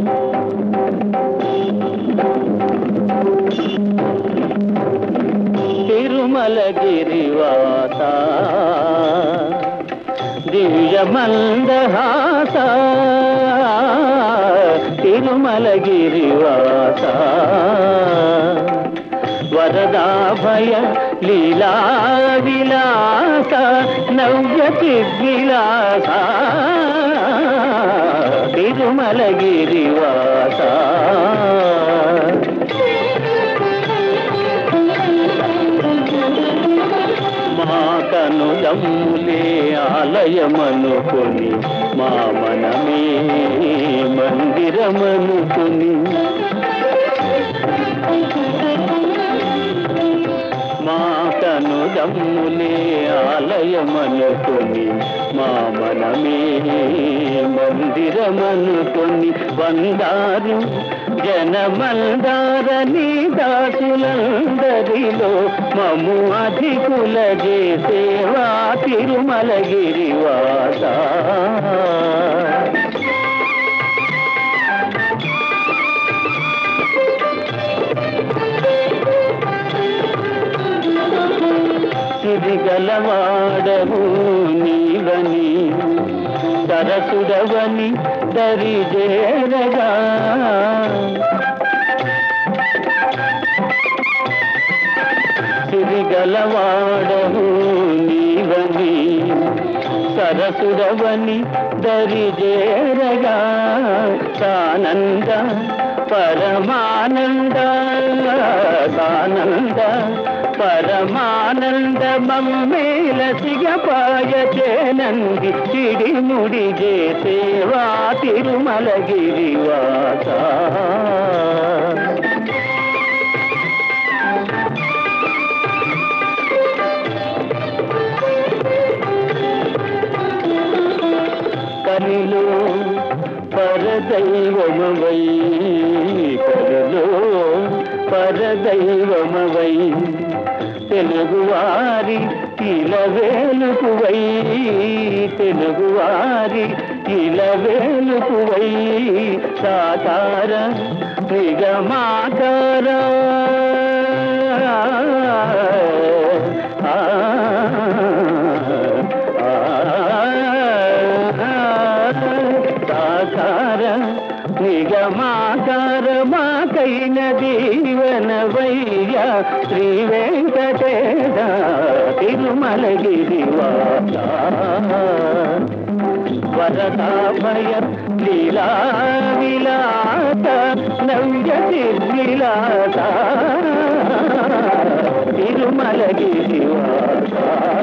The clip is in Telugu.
తిరుమలగిరివాస దివ్యమందహాస తిరుమలగిరివాస వరదాభయ లీలా విలాస నవ్య చిద్విలాస తిరుమలగిరివాస మా కనులమ్ములే ఆలయమనుకొని మా మనమే మందిరమనుకొని మా కనుదమ్ములే ఆలయమనుకొని మా మనమే మందిరమనుకొని బందారు జనమందారని దాసులందరిలో మము అధికుల సేవా తిరుమలగిరివాస సిరిగలవాడవు నీవని సరసుడవని దరిజేరగా సిరిగలవాడవు నీవని సరసుడవని దరిజేరగా సానంద పరమానంద సానంద పరమానంద మమ్మేల సిగపాయ చేనంది చిడిముడి సేవా తిరుమలగిరివాస కనిలో పరదైవమవై కనిలో పరదైవమవై తెలుగువారి ఇలవేలుకువై తెలుగువారి ఇలవేలుకువై సాకార నిగమాకార సాకార నిగమాకార మాకైన దీవనవయ్య శ్రీ వెంకటేశ తిరుమలగిరివాస వరదాభయ లీలా విలాస నవ్య నిర్విలాస తిరుమలగిరివాస